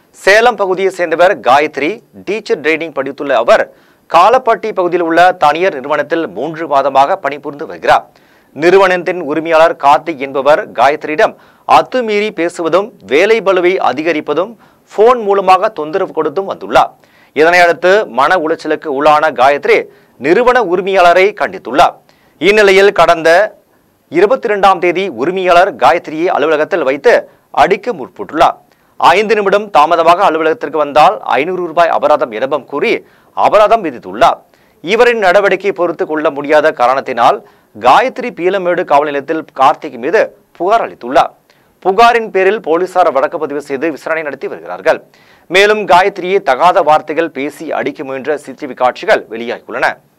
சேலம் பகுதியை சேர்ந்தவர் Gayathri teacher training படித்துள்ள அவர் காலப்பட்டி பகுதியில் உள்ள தனியார் நிறுவனத்தில் மூன்று மாதமாக பணிபுரிந்து வருகிறார் நிறுவனத்தின் உரிமையாளர் கார்த்திக் என்பவர் காயத்ரியிடம் அத்துமீறி பேசுவதும் வேலை பளுவை அதிகரிப்பதும் போன் மூலமாக தொந்தரவு கொடுத்தும் வந்துள்ளார் இதனையடுத்து மன உளைச்சலுக்கு உள்ளான காயத்ரி நிறுவன உரிமையாளரை கண்டித்துள்ளார் இந்நிலையில் கடந்த இருபத்தி இரண்டாம் தேதி உரிமையாளர் காயத்ரியை அலுவலகத்தில் வைத்து அடிக்க முற்பட்டுள்ளார் ஐந்து நிமிடம் தாமதமாக அலுவலகத்திற்கு வந்தால் ஐநூறு ரூபாய் அபராதம் எனவும் கூறி அபராதம் விதித்துள்ளார் இவரின் நடவடிக்கை பொறுத்து கொள்ள முடியாத காரணத்தினால் காயத்ரி பீலமேடு காவல் நிலையத்தில் கார்த்திக் மீது புகார் அளித்துள்ளார் புகாரின் பேரில் போலீசார் வழக்கு பதிவு செய்து விசாரணை நடத்தி வருகிறார்கள் மேலும் காயத்ரியை தகாத வார்த்தைகள் பேசி அடிக்க முயன்ற சிசிடிவி காட்சிகள் வெளியாகியுள்ளன